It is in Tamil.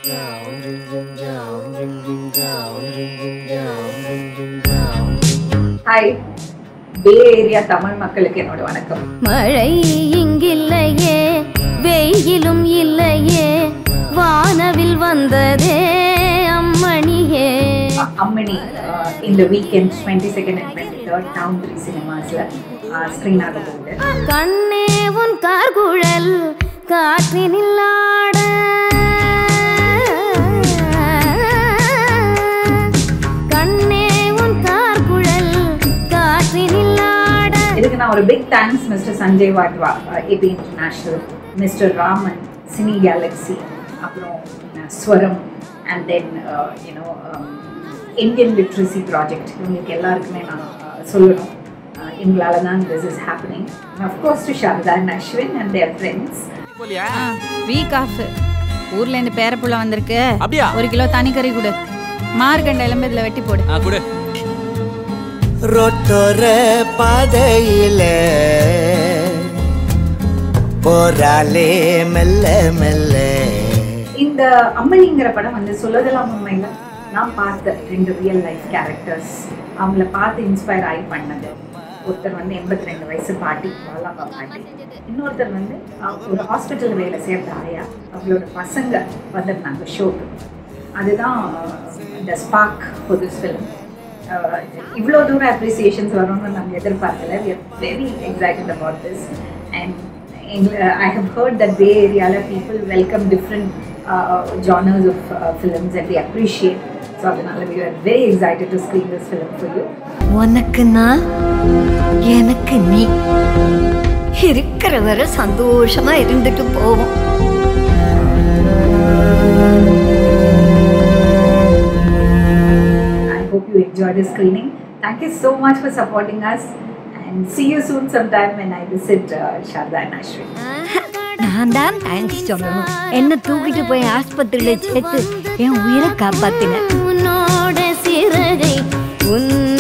ஹாய் பே ஏரியா தமிழ் மக்களுக்கு என்னோட வணக்கம் மழை இங்கில்லையே வெயிலும் இல்லையே வானவில் வந்ததே அம்மணியே அ- அம்மணி அஹ், இந்த weekend twenty second and twenty third town three சினிமாஸில் ஸ்க்ரீன் ஆக போகுது கண்ணே உன் கார்குழல் காற்றினில் ஆட கண்ணே உன் கார்குழல் காற்றினில் ஆட இதுக்கு நான் ஒரு big thanks mister Sanjay Wadhwa AP international mister Raman cine galaxy அப்புறம் அஹ், Swaram and then you know Indian literacy project இவங்களுக்கு எல்லாருக்குமே நான் அஹ், சொல்லணும் அஹ், இவங்களால தான் this is happening of course to Sharada and Ashwin and their friends week off ஊர்ல இருந்து பேரப்புள்ள வந்திருக்கு அப்படியா? ஒரு கிலோ தனிக்கறி கொடு மார்கண்ட எலும்பு இதுல வெட்டி போடு ஆ குடு ரொட்டொர பாதையில போறாளே மெல்ல மெல்ல இந்த அம்மணிங்கிற படம் வந்து சொல்லதெல்லாம் உண்மையில் நான் பார்த்த ரெண்டு ரியல் லைஃப் கேரக்டர்ஸ் அவங்கள பார்த்து இன்ஸ்பயர் ஆகி பண்ணது ஒருத்தர் வந்து எண்பத்தி ரெண்டு வயசு பாட்டி பாலாப்பா பாட்டி இன்னொருத்தர் வந்து அஹ், ஒரு ஹாஸ்பிட்டல் வேலை சேர்ந்த ஆயா அவங்களோட பசங்க வந்திருந்தாங்க ஷோக்கு அதுதான் இந்த ஸ்பார்க் ஃபார் திஸ் ஃபிலிம் இவ்வளோ தூரம் அப்ரிசியேஷன்ஸ் வரும்னு நாங்கள் எதிர்பார்க்கல we are very excited about this and I have heard that bay ஏரியாவில் people welcome different genres of films and the appreciate so அதனால we are very excited to screen this film for you உனக்கு நான் எனக்கு நீ இருக்கிற வரை சந்தோஷமா இருந்துட்டு போவோம் I hope you enjoy the screening. Thank you so much for supporting us and see you soon sometime when I visit uh, Sharda and Ashwin. நான் தான் தேங்க்ஸ் சொல்லணும் என்ன தூக்கிட்டு போய் ஆஸ்பத்திரியில சேர்த்து என் உயிரை காப்பாத்தின உன்னோட சிறகை உன்